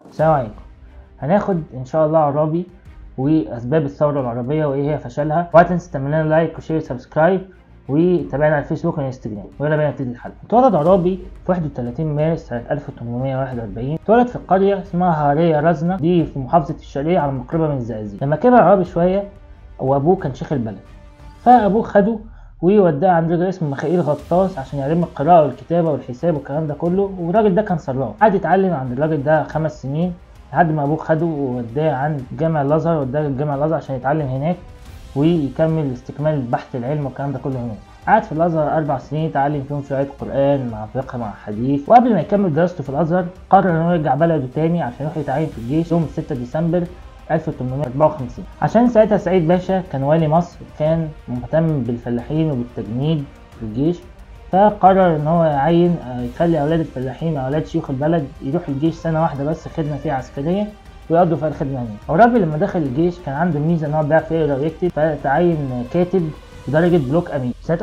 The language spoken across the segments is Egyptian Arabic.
السلام عليكم هناخد ان شاء الله عرابي واسباب الثوره العربيه وايه هي فشلها ولا تنسى تعمل لنا لايك وشير وسبسكرايب وتابعنا على الفيسبوك والانستجرام ويلا بينا نبتدي الحلقه اتولد عرابي في 31 مارس سنه 1841 اتولد في قريه اسمها هاريه رزنه دي في محافظه الشرقيه على مقربه من الزقازيق لما كبر عرابي شويه وابوه كان شيخ البلد فابوه خده ووداه عند راجل اسمه ميخائيل غطاس عشان يعلمه القراءة والكتابة والحساب والكلام ده كله والراجل ده كان صراف قعد يتعلم عند الراجل ده خمس سنين لحد ما ابوه خده ووداه عند جامع الازهر وداه الجامع الازهر عشان يتعلم هناك ويكمل استكمال بحث العلم والكلام ده كله هناك قعد في الازهر اربع سنين يتعلم فيهم شويه قران مع فقه مع حديث وقبل ما يكمل دراسته في الازهر قرر انه يرجع بلده تاني عشان يروح يتعين في الجيش يوم 6 ديسمبر 1854 عشان ساعتها سعيد باشا كان والي مصر كان مهتم بالفلاحين وبالتجنيد في الجيش فقرر ان هو يعين يخلي اولاد الفلاحين اولاد شيوخ البلد يروح الجيش سنه واحده بس خدمه فيها عسكريه ويقضوا فيها الخدمه هناك عرابي لما دخل الجيش كان عنده ميزه ان هو بيعرف يقرا ويكتب فتعين كاتب بدرجه بلوك امين سنه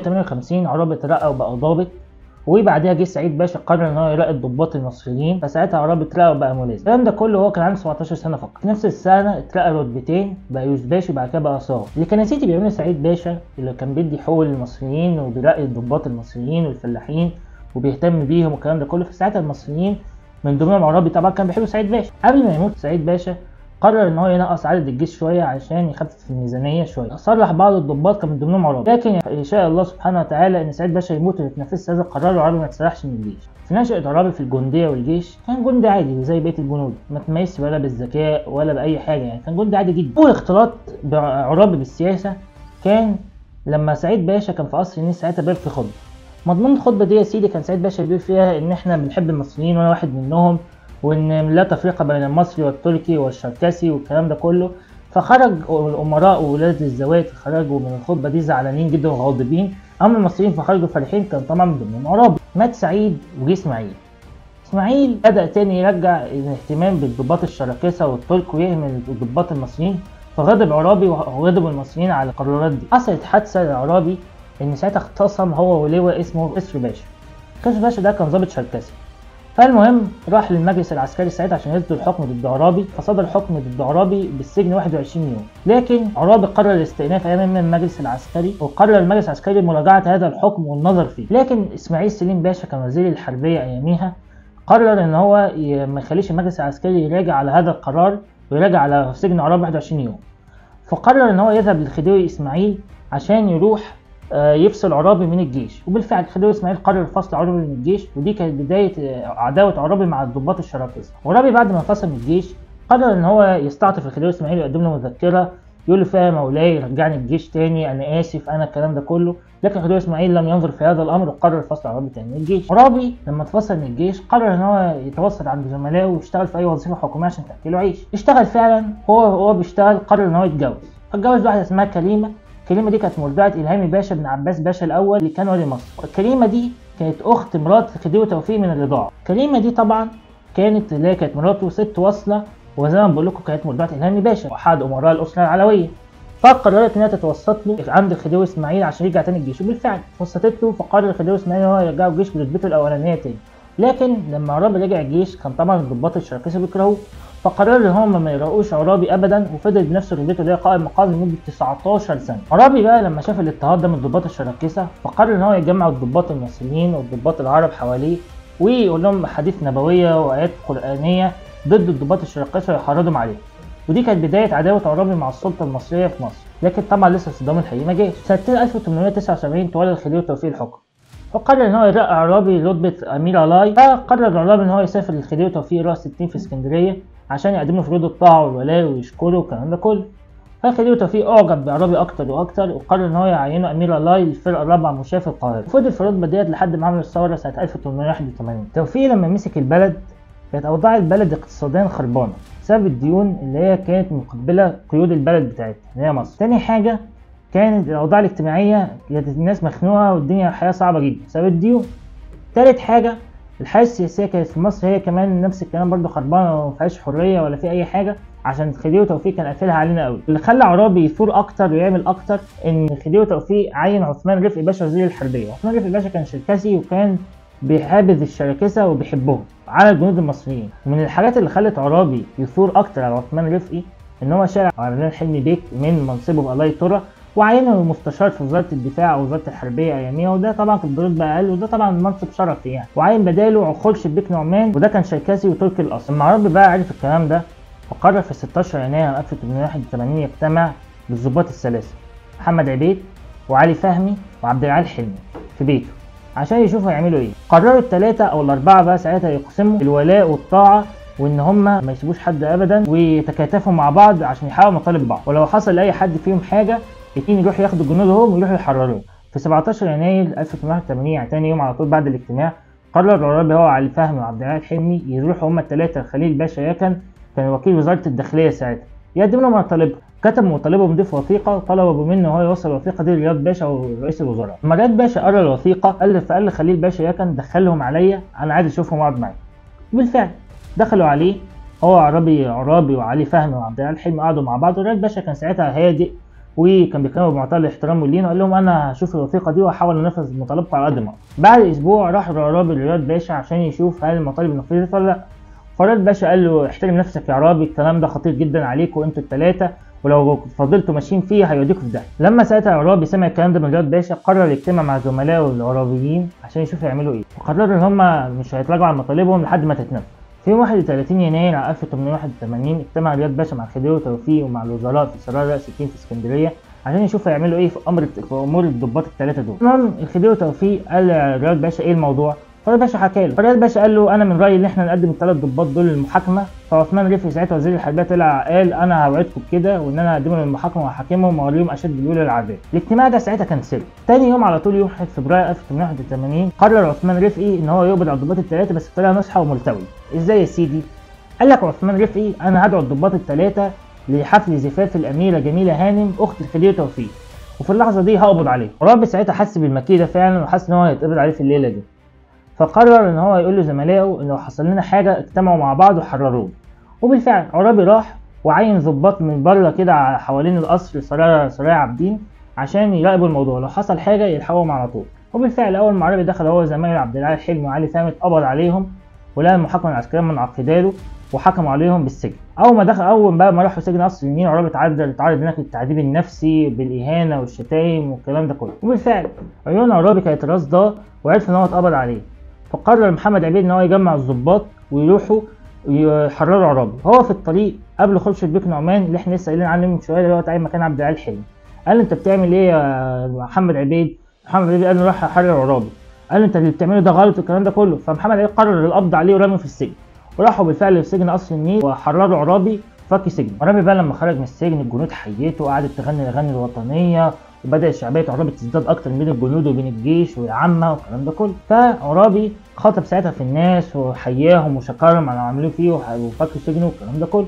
1858 عرابي اترقى وبقى ضابط وبعدها جه سعيد باشا قرر ان هو يراقب الضباط المصريين فساعتها عرابي اترقى وبقى ملازم الكلام ده كله هو كان عنده 17 سنه فقط في نفس السنه اترقى رتبتين بقى يوسباشي وبعد كده بقى صاغ اللي كان سيتي بيعمله سعيد باشا اللي كان بيدي حقوق للمصريين وبيراقب الضباط المصريين والفلاحين وبيهتم بيهم والكلام ده كله فساعتها المصريين من ضمنهم عرابي طبعا كان بيحب سعيد باشا قبل ما يموت سعيد باشا قرر ان هو ينقص عدد الجيش شويه عشان يخفف الميزانيه شويه صرح بعض الضباط كان من ضمنهم عرابي لكن يشاء الله سبحانه وتعالى ان سعيد باشا يموت ويتنفذ هذا القرار وعرابي ما يتسرحش من الجيش في نشأة عرابي في الجندية والجيش كان جندي عادي زي بقية الجنود ما تميزش ولا بالذكاء ولا بأي حاجة يعني كان جندي عادي جدا أول اختلاط عرابي بالسياسة كان لما سعيد باشا كان في قصر النيل ساعتها بيلقي خطبة مضمون الخطبة دي يا سيدي كان سعيد باشا بيقول فيها إن إحنا بنحب المصريين وأنا واحد منهم وان لا تفرقه بين المصري والتركي والشركسي والكلام ده كله فخرج الامراء وولاد الزوات خرجوا من الخطبه دي زعلانين جدا وغاضبين اما المصريين فخرجوا فرحين كان طبعا من ضمنهم عرابي مات سعيد وجه اسماعيل اسماعيل بدا تاني يرجع الاهتمام بالضباط الشراكسه والترك ويهمل الضباط المصريين فغضب عرابي وغضب المصريين على القرارات دي حصلت حادثه لعرابي ان ساعتها اختصم هو ولواء اسمه كسر باشا كسر باشا ده كان ضابط شركسي فالمهم راح للمجلس العسكري ساعتها عشان يصدر الحكم ضد عرابي فصدر الحكم ضد عرابي بالسجن 21 يوم لكن عرابي قرر الاستئناف امام من المجلس العسكري وقرر المجلس العسكري مراجعه هذا الحكم والنظر فيه لكن اسماعيل سليم باشا كان وزير الحربيه اياميها قرر ان هو ما يخليش المجلس العسكري يراجع على هذا القرار ويراجع على سجن عرابي 21 يوم فقرر ان هو يذهب للخديوي اسماعيل عشان يروح يفصل عرابي من الجيش وبالفعل خديوي اسماعيل قرر فصل عرابي من الجيش ودي كانت بدايه عداوه عرابي مع الضباط الشراكسه عرابي بعد ما انفصل من الجيش قرر ان هو يستعطف الخديوي اسماعيل ويقدم له مذكره يقول له فيها مولاي رجعني الجيش تاني انا اسف انا الكلام ده كله لكن خديوي اسماعيل لم ينظر في هذا الامر وقرر فصل عرابي تاني من الجيش عرابي لما اتفصل من الجيش قرر ان هو يتوسط عند زملائه ويشتغل في اي وظيفه حكوميه عشان تاكل له عيش اشتغل فعلا هو هو بيشتغل قرر ان هو يتجوز فاتجوز واحده اسمها كريمه كريمه دي كانت مرضعه الهامي باشا بن عباس باشا الاول اللي كان ولي مصر كريمه دي كانت اخت مرات خديوي توفيق من الرضاعه كريمه دي طبعا كانت اللي هي كانت مراته ست واصله وزي ما بقول لكم كانت مرضعه الهامي باشا واحد امراء الاسره العلويه فقررت انها تتوسط له عند الخديوي اسماعيل عشان يرجع تاني الجيش وبالفعل توسطت له فقرر الخديوي اسماعيل ان هو يرجعه الجيش برتبته الاولانيه تاني لكن لما عرابي رجع الجيش كان طبعا الضباط الشراكسه بيكرهوه فقرر ان هم ما يراقوش عرابي ابدا وفضل بنفس رتبته اللي هي قائم مقام لمده 19 سنه. عرابي بقى لما شاف الاضطهاد ده من الضباط الشراكسه فقرر ان هو يجمع الضباط المصريين والضباط العرب حواليه ويقول لهم احاديث نبويه وايات قرانيه ضد الضباط الشراكسه ويحرضهم عليه. ودي كانت بدايه عداوه عرابي مع السلطه المصريه في مصر، لكن طبعا لسه الصدام الحقيقي ما جاش. سنه 1879 تولى الخديوي توفيق الحكم. فقرر ان هو يرقى عرابي رتبه امير علاي فقرر عرابي ان هو يسافر للخديوي توفيق راس 60 في اسكندريه عشان يقدم له فروض الطاعه والولاء ويشكره والكلام ده كله فخديوي توفيق اعجب بعرابي اكتر واكتر وقرر ان هو يعينه امير علاي للفرقه الرابعه مشاه في القاهره وفضل في الرتبه ديت لحد ما عمل الثوره سنه 1881 توفيق لما مسك البلد كانت اوضاع البلد اقتصاديا خربانه بسبب الديون اللي هي كانت مقبله قيود البلد بتاعتها اللي هي مصر تاني حاجه كانت الاوضاع الاجتماعيه كانت الناس مخنوقه والدنيا الحياه صعبه جدا بسبب الديون تالت حاجه الحياه السياسيه كانت في مصر هي كمان نفس الكلام برضو خربانه وما فيهاش حريه ولا في اي حاجه عشان خديوي توفيق كان قافلها علينا قوي اللي خلى عرابي يثور اكتر ويعمل اكتر ان خديوي توفيق عين عثمان رفقي باشا وزير الحربيه عثمان رفقي باشا كان شركسي وكان بيحابذ الشراكسة وبيحبهم على الجنود المصريين ومن الحاجات اللي خلت عرابي يثور أكتر على عثمان رفقي إن هو شارع عمران حلمي بيك من منصبه في قضايا ترى وعينه مستشار في وزارة الدفاع أو وزارة الحربية أياميها وده طبعا كان برتبة أقل وده طبعا منصب شرفي يعني وعين بداله خورشيد بيك نعمان وده كان شركسي وتركي الأصل لما عرابي بقى عرف الكلام ده فقرر في 16 يناير 1881 يجتمع بالضباط الثلاثة محمد عبيد وعلي فهمي وعبد العال حلمي في بيته عشان يشوفوا يعملوا ايه قرروا الثلاثة او الاربعة بقى ساعتها يقسموا الولاء والطاعة وان هم ما يسيبوش حد ابدا ويتكاتفوا مع بعض عشان يحققوا مطالب بعض ولو حصل لاي حد فيهم حاجة اتنين يروحوا ياخدوا جنودهم ويروحوا يحرروهم في 17 يناير 1881 يعني تاني يوم على طول بعد الاجتماع قرر عرابي هو وعلي فهمي وعبد العال حلمي يروحوا هما الثلاثة لخليل باشا يكن كان وكيل وزارة الداخلية ساعتها يقدم لهم مطالبهم كتب مطالبهم دي في وثيقة وطلبوا منه هو يوصل الوثيقة دي لرياض باشا ورئيس الوزراء لما رياض باشا قرا الوثيقة قال فقال لخليل باشا يكن دخلهم عليا أنا عايز أشوفهم وأقعد معاهم بالفعل دخلوا عليه هو عرابي عرابي وعلي فهمي وعبد العال حلمي قعدوا مع بعض ورياض باشا كان ساعتها هادئ وكان بيتكلموا بمنتهى الاحترام واللين وقال لهم انا هشوف الوثيقه دي وهحاول انفذ مطالبكم على قد ما اقدر. بعد اسبوع راح عرابي لرياض باشا عشان يشوف هل المطالب نفذت ولا لا فرياض باشا قال له احترم نفسك يا عرابي الكلام ده خطير جدا عليكم انتوا الثلاثه ولو فضلتوا ماشيين فيه هيوديكوا في داهيه لما ساعتها عرابي سمع الكلام ده من رياض باشا قرر يجتمع مع زملائه العرابيين عشان يشوفوا يعملوا ايه وقرروا ان هم مش هيتراجعوا عن مطالبهم لحد ما تتنفذ في يوم 31 يناير 1881 اجتمع رياض باشا مع خديوي توفيق ومع الوزراء في سرايا رأس الدين في اسكندريه عشان يشوفوا يعملوا ايه في امر في امور الضباط الثلاثه دول المهم الخديوي توفيق قال لرياض باشا ايه الموضوع فرياض باشا حكى له فرياض باشا قال له انا من رايي ان احنا نقدم الثلاث ضباط دول للمحاكمه فعثمان رفعي ساعتها وزير الحربيه طلع قال انا هوعدكم بكده وان انا هقدمهم للمحاكمه وهحاكمهم واوريهم اشد الولي العذاب الاجتماع ده ساعتها كان سر تاني يوم على طول يوم 1 فبراير 1881 قرر عثمان رفعي ان هو يقبض على الضباط الثلاثه بس بطريقه نصحى وملتويه ازاي يا سيدي قال لك عثمان رفعي انا هدعو الضباط الثلاثه لحفل زفاف الاميره جميله هانم اخت الخديوي توفيق وفي اللحظه دي هقبض عليه عرابي ساعتها حس بالمكيده فعلا وحس ان هو هيتقبض عليه في الليله دي فقرر ان هو يقول لزملائه ان لو حصل لنا حاجه اجتمعوا مع بعض وحرروه وبالفعل عرابي راح وعين ضباط من بره كده حوالين القصر سرايا سرايا عابدين عشان يراقبوا الموضوع لو حصل حاجه يلحقوهم على طول وبالفعل اول ما عرابي دخل هو زمايله عبد العال حلمي وعلي فهمي اتقبض عليهم ولقى المحاكمه العسكريه منعقده له وحكموا عليهم بالسجن اول ما دخل اول بقى ما راحوا سجن قصر النيل عرابي اتعرض اتعرض هناك للتعذيب النفسي بالاهانه والشتايم والكلام ده كله وبالفعل عيون عرابي كانت راصده وعرف ان هو اتقبض عليه فقرر محمد عبيد ان هو يجمع الضباط ويروحوا يحرروا عرابي هو في الطريق قبل خورشيد بيك نعمان اللي احنا لسه قايلين عنه من شويه اللي هو تعين مكان عبد العال حلمي قال له انت بتعمل ايه يا محمد عبيد محمد عبيد قال له راح احرر عرابي قال له انت اللي بتعمله ده غلط والكلام ده كله فمحمد عبيد قرر القبض عليه ورميه في السجن وراحوا بالفعل في سجن قصر النيل وحرروا عرابي فك سجن عرابي بقى لما خرج من السجن الجنود حيته وقعدت تغني الاغاني الوطنيه وبدا شعبيه عرابي تزداد اكتر بين الجنود وبين الجيش والعامه والكلام ده كله فعرابي خاطب ساعتها في الناس وحياهم وشكرهم على اللي عملوه فيه وفك سجنه والكلام ده كله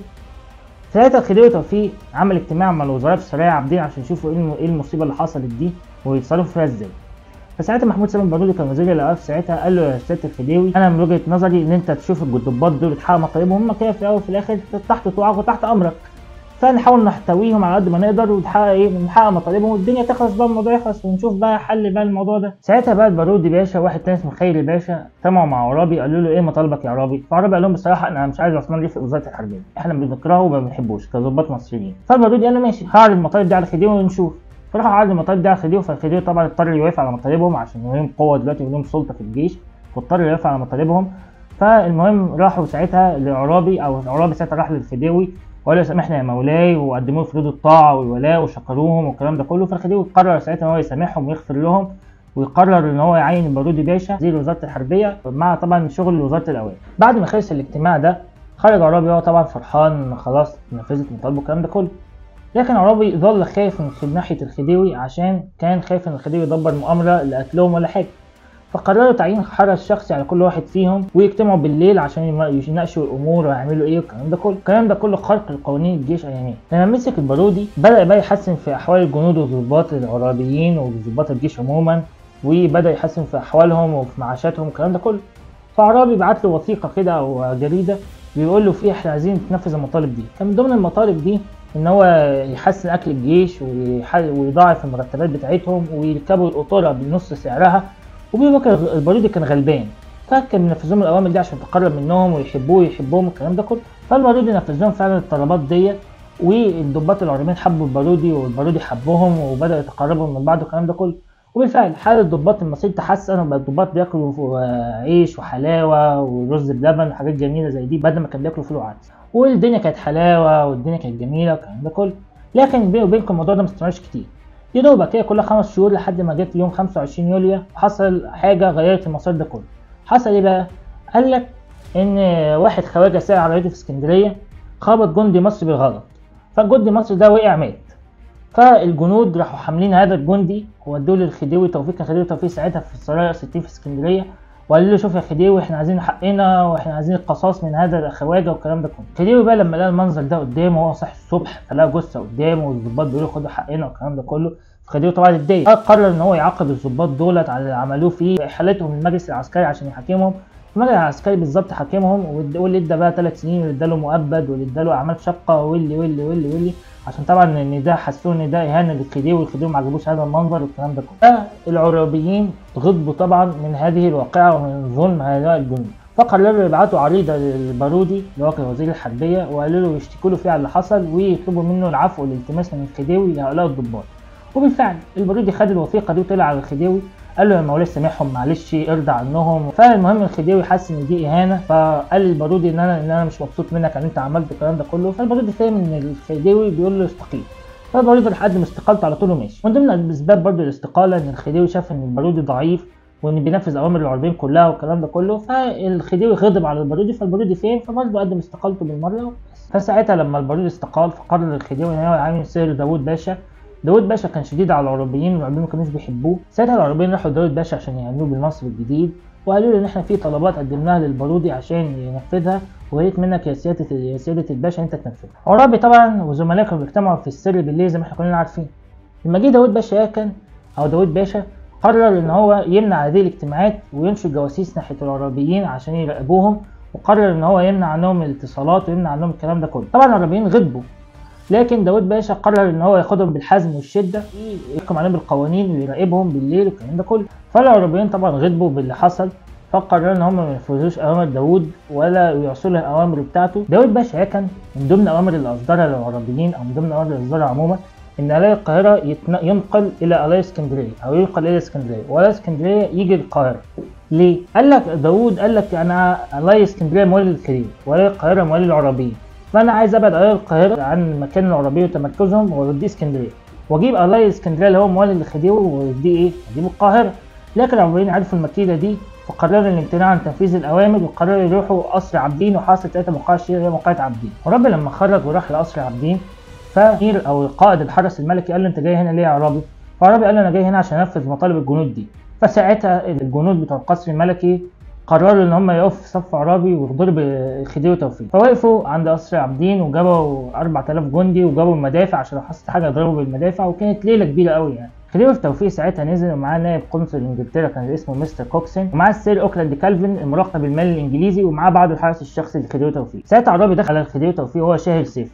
ساعتها الخديوي توفيق عمل اجتماع مع الوزراء في سرايا عابدين عشان يشوفوا ايه المصيبه اللي حصلت دي ويتصرفوا فيها ازاي فساعتها محمود سامي البارودي كان وزير الاوقاف ساعتها قال له يا سياده الخديوي انا من وجهه نظري ان انت تشوف الضباط دول تحقق مطالبهم هم كده في الاول وفي الاخر تحت طوعك وتحت امرك فنحاول نحتويهم على قد ما نقدر ونحقق ايه نحقق مطالبهم والدنيا تخلص بقى الموضوع يخلص ونشوف بقى حل بقى الموضوع ده ساعتها بقى البارودي باشا واحد تاني اسمه خيري باشا اجتمعوا مع عرابي قالوا له ايه مطالبك يا عرابي فعرابي قال لهم بصراحه انا مش عايز عثمان رفق وزاره الحربيه احنا بنكرهه وما بنحبوش كظباط مصريين فالبارودي قال له ماشي هعرض المطالب دي على الخديوي ونشوف فراحوا عرضوا المطالب دي على الخديوي فالخديوي طبعا اضطر يوافق على مطالبهم عشان لهم قوه دلوقتي ولهم سلطه في الجيش فاضطر يوافق على مطالبهم فالمهم راحوا ساعتها لعرابي او عرابي ساعتها راح للخديوي وقال له سامحنا يا مولاي وقدموا له فروض الطاعه والولاء وشكروهم والكلام ده كله فالخديوي قرر ساعتها ان هو يسامحهم ويغفر لهم ويقرر ان هو يعين البارودي باشا وزير وزاره الحربيه مع طبعا شغل وزاره الاوقاف بعد ما خلص الاجتماع ده خرج عرابي هو طبعا فرحان خلاص نفذت مطالبه الكلام ده كله لكن عرابي ظل خايف من ناحيه الخديوي عشان كان خايف ان الخديوي يدبر مؤامره لقتلهم ولا حاجه فقرروا تعيين حرس شخصي على كل واحد فيهم ويجتمعوا بالليل عشان يناقشوا الامور ويعملوا ايه والكلام ده كله الكلام ده كله خرق لقوانين الجيش اياميا لما مسك البارودي بدا بقى يحسن في احوال الجنود والضباط العرابيين وضباط الجيش عموما وبدا يحسن في احوالهم وفي معاشاتهم والكلام ده كله فعرابي بعت له وثيقه كده او جريده بيقول له في احنا عايزين تنفذ المطالب دي كان من ضمن المطالب دي ان هو يحسن اكل الجيش ويضاعف المرتبات بتاعتهم ويركبوا القطوره بنص سعرها وبيقول لك البارودي كان غلبان فكان بينفذ لهم الاوامر دي عشان تقرب منهم ويحبوه ويحبهم الكلام ده كله فالبارودي نفذ لهم فعلا الطلبات ديت والضباط العربيين حبوا البارودي والبارودي حبهم وبدأ يتقربوا من بعض والكلام ده كله وبالفعل حال الضباط المصريين تحسن وبقى الضباط بياكلوا عيش وحلاوه ورز بلبن وحاجات جميله زي دي بدل ما كان بياكلوا فول وعدس والدنيا كانت حلاوه والدنيا كانت جميله والكلام ده كله لكن بيني وبينكم الموضوع ده ما استمرش كتير يا دوبك كده كل خمس شهور لحد ما جت يوم 25 يوليو حصل حاجه غيرت المسار ده كله حصل ايه بقى؟ قال لك ان واحد خواجه ساعة عربيته في اسكندريه خبط جندي مصري بالغلط فالجندي المصري ده وقع مات فالجنود راحوا حاملين هذا الجندي ودوه للخديوي توفيق كان خديوي توفيق ساعتها في السرايا 60 في اسكندريه وقال له شوف يا خديوي احنا عايزين حقنا واحنا عايزين القصاص من هذا الخواجه والكلام ده كله خديوي بقى لما لقى المنظر ده قدامه وهو صاحي الصبح فلقى جثه قدامه والظباط بيقولوا خدوا حقنا والكلام ده كله خديوي طبعا اتضايق قرر ان هو يعاقب الظباط دولت على اللي عملوه فيه احالتهم للمجلس العسكري عشان يحاكمهم المجلس العسكري بالظبط حاكمهم واللي ادى بقى ثلاث سنين واللي اداله مؤبد واللي اداله اعمال شقه واللي واللي واللي واللي عشان طبعا ان ده حسوه ان ده اهانه للخديوي والخديوي ما عجبوش هذا المنظر والكلام ده كله العرابيين غضبوا طبعا من هذه الواقعه ومن ظلم هؤلاء الجنود فقرروا يبعتوا عريضه للبارودي اللي هو كان وزير الحربيه وقالوا له يشتكوا له فيه على اللي حصل ويطلبوا منه العفو والالتماس من الخديوي لهؤلاء الضباط وبالفعل البارودي خد الوثيقه دي وطلع على الخديوي قال له يا مولاي سامحهم معلش ارضى عنهم فالمهم الخديوي حس ان دي اهانه فقال للبارودي ان انا ان انا مش مبسوط منك ان انت عملت الكلام ده كله فالبارودي فاهم ان الخديوي بيقول له استقيل فالبارودي راح قدم استقالته على طول وماشي من ضمن اسباب برضه الاستقاله ان الخديوي شاف ان البارودي ضعيف وان بينفذ اوامر العربيين كلها والكلام ده كله فالخديوي غضب على البارودي فالبارودي فين فبرضه قدم استقالته بالمره فساعتها لما البارودي استقال فقرر الخديوي ان هو يعين سير داوود باشا داود باشا كان شديد على العربيين والعربيين ما كانوش بيحبوه ساعتها العربيين راحوا لداود باشا عشان يهنوه بالمصر الجديد وقالوا له ان احنا في طلبات قدمناها للبارودي عشان ينفذها ويريد منك يا سياده يا سياده الباشا انت تنفذها عرابي طبعا وزملائه كانوا بيجتمعوا في السر بالليل زي ما احنا كلنا عارفين لما جه داود باشا كان او داود باشا قرر ان هو يمنع هذه الاجتماعات وينشر جواسيس ناحيه العربيين عشان يراقبوهم وقرر ان هو يمنع عنهم الاتصالات ويمنع عنهم الكلام ده كله طبعا العربيين غضبوا لكن داود باشا قرر ان هو ياخدهم بالحزم والشده ويحكم عليهم بالقوانين ويراقبهم بالليل والكلام ده كله فالعربيين طبعا غضبوا باللي حصل فقرروا ان هم ما ينفذوش اوامر داوود ولا يعصوا له الاوامر بتاعته داوود باشا كان من ضمن اوامر اللي اصدرها للعربيين او من ضمن اوامر اللي اصدرها عموما ان الاقي القاهره يتن... ينقل الى الاقي اسكندريه او ينقل الى اسكندريه ولا اسكندريه يجي القاهره ليه؟ قال لك داوود قال لك انا الاقي اسكندريه موالي للخليج والاقي القاهره موالي للعربيين فانا عايز ابعد الاقي القاهره عن مكان العربيه وتمركزهم واوديه اسكندريه واجيب الاقي اسكندريه اللي هو موالي للخديوي واوديه ايه؟ اجيبه القاهره لكن العربيين عرفوا المكيده دي فقرروا الامتناع عن تنفيذ الاوامر وقرروا يروحوا قصر عابدين وحاصل ثلاثه موقع الشيعي هي موقعة عابدين وربي لما خرج وراح لقصر عابدين فامير او القائد الحرس الملكي قال له انت جاي هنا ليه يا عربي؟ فعربي قال له انا جاي هنا عشان انفذ مطالب الجنود دي فساعتها الجنود بتوع القصر الملكي قرروا ان هم يقفوا في صف عربي ويغدروا بخديوي توفيق فوقفوا عند قصر عابدين وجابوا 4000 جندي وجابوا المدافع عشان لو حصلت حاجه يضربوا بالمدافع وكانت ليله كبيره قوي يعني خديوي توفيق ساعتها نزل ومعاه نائب قنصل انجلترا كان اسمه مستر كوكسن ومعاه السير اوكلاند كالفن المراقب المالي الانجليزي ومعاه بعض الحرس الشخصي لخديوي توفيق ساعتها عرابي دخل على خديوي توفيق وهو شاهل سيف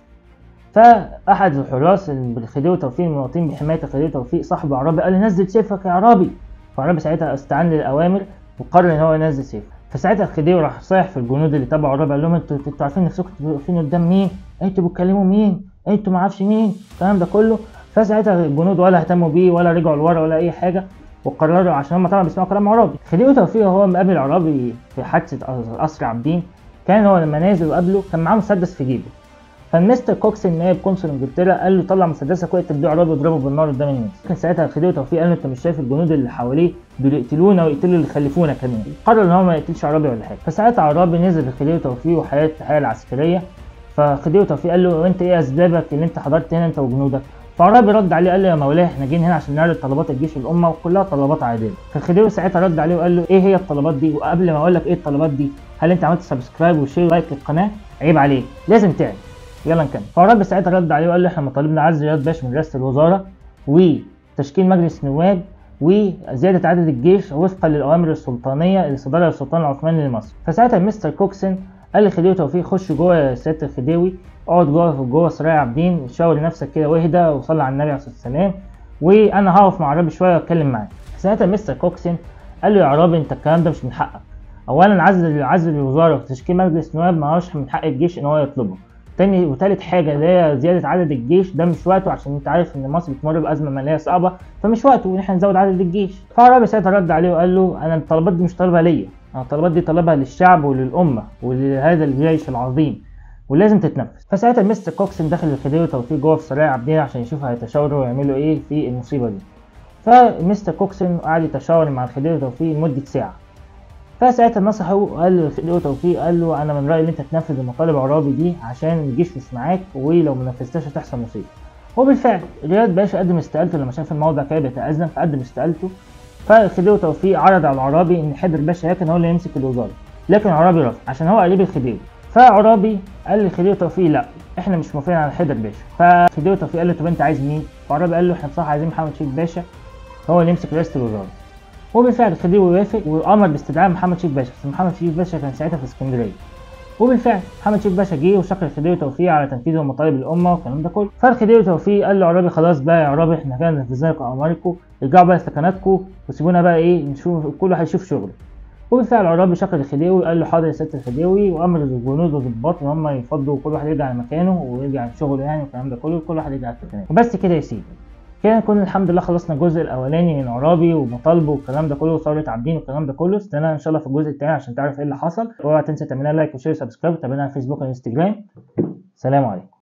فاحد الحراس بالخديوي توفيق المواطنين بحمايه خديوي توفيق صاحب عرابي قال له نزل سيفك يا عرابي فعرابي ساعتها استعان للاوامر وقرر ان هو ينزل سيفه فساعتها الخديوي راح صايح في الجنود اللي تبعوا عرابي قال لهم انتوا انتوا عارفين نفسكم واقفين قدام مين؟ انتوا بتكلموا مين؟ انتوا ما اعرفش مين؟ الكلام ده كله فساعتها الجنود ولا اهتموا بيه ولا رجعوا لورا ولا اي حاجه وقرروا عشان هم طبعا بيسمعوا كلام عرابي خديوي توفيق وهو مقابل عرابي في حادثه قصر عابدين كان هو لما نازل وقابله كان معاه مسدس في جيبه فالمستر كوكسن نائب قنصل انجلترا قال له طلع مسدسك واقتل بيه عرابي واضربه بالنار قدام الناس لكن ساعتها خديوي توفيق قال له انت مش شايف الجنود اللي حواليه دول يقتلونا ويقتلوا اللي خلفونا كمان قرر ان هو ما يقتلش عرابي ولا حاجه فساعتها عرابي نزل لخديوي توفيق وحياه الحياه العسكريه فخديوي توفيق قال له انت ايه اسبابك اللي انت حضرت هنا انت وجنودك فعرابي رد عليه قال له يا مولاي احنا جايين هنا عشان نعرض طلبات الجيش والامه وكلها طلبات عادله فالخديوي ساعتها رد عليه وقال له ايه هي الطلبات دي وقبل ما اقول لك ايه الطلبات دي هل انت عملت سبسكرايب وشير لايك للقناه عيب عليك لازم تعمل يلا نكمل فعرابي ساعتها رد عليه وقال له احنا مطالبنا عزل رياض باشا من رئاسه الوزاره وتشكيل مجلس نواب وزياده عدد الجيش وفقا للاوامر السلطانيه اللي صدرها السلطان العثماني لمصر فساعتها مستر كوكسن قال لخديوي توفيق خش جوه يا سياده الخديوي اقعد جوه جوه سرايا عابدين شاور نفسك كده واهدى وصلي على النبي عليه الصلاه والسلام وانا هقف مع عرابي شويه واتكلم معاه ساعتها مستر كوكسن قال له يا عرابي انت الكلام ده مش من حقك اولا عزل عزل الوزاره وتشكيل مجلس نواب ما هوش من حق الجيش ان هو يطلبه تاني وتالت حاجه اللي هي زياده عدد الجيش ده مش وقته عشان انت عارف ان مصر بتمر بازمه ماليه صعبه فمش وقته ان احنا نزود عدد الجيش فعرابي ساعتها رد عليه وقال له انا الطلبات دي مش طالبها ليا انا الطلبات دي طالبها للشعب وللامه ولهذا الجيش العظيم ولازم تتنفذ فساعتها مستر كوكسن دخل الخديوي وتوفيق جوه في سرايا عابدين عشان يشوفوا هيتشاوروا ويعملوا ايه في المصيبه دي فمستر كوكسن قعد يتشاور مع الخديوي وتوفيق لمده ساعه فساعتها نصحه وقال للخديوي توفيق قال له انا من رايي ان انت تنفذ المطالب عرابي دي عشان الجيش مش معاك ولو ما نفذتهاش هتحصل مصيبه وبالفعل رياض باشا قدم استقالته لما شاف الموضوع كده بيتأزم فقدم استقالته فالخديوي توفيق عرض على العرابي ان حيدر باشا لكن هو اللي يمسك الوزاره لكن عرابي رفض عشان هو قريب الخديوي فعرابي قال للخديوي توفيق لا احنا مش موافقين على حيدر باشا فالخديوي توفيق قال له طب انت عايز مين فعرابي قال له احنا بصراحه عايزين محمد شريف باشا هو اللي يمسك رئاسه الوزاره وبالفعل الخديوي وافق وامر باستدعاء محمد شريف باشا بس محمد شريف باشا كان ساعتها في اسكندريه وبالفعل محمد شريف باشا جه وشكر الخديوي توفيق على تنفيذ مطالب الامه والكلام ده كله فالخديوي توفيق قال له عرابي خلاص بقى يا عرابي احنا كده نفذنا لكم اوامركم ارجعوا بقى سكناتكم وسيبونا بقى ايه نشوف كل واحد يشوف شغله وبالفعل عرابي شكر الخديوي وقال له حاضر يا سياده الخديوي وامر الجنود والضباط ان هم يفضوا كل واحد يرجع لمكانه ويرجع لشغله يعني والكلام ده كله كل واحد يرجع لمكانه وبس كده يا سيدي كده نكون الحمد لله خلصنا الجزء الاولاني من عرابي ومطالبه والكلام ده كله وثوره عابدين والكلام ده كله استنى ان شاء الله في الجزء الثاني عشان تعرف ايه اللي حصل اوعى تنسى تعملها لايك وشير وسبسكرايب وتابعنا على الفيسبوك والانستجرام سلام عليكم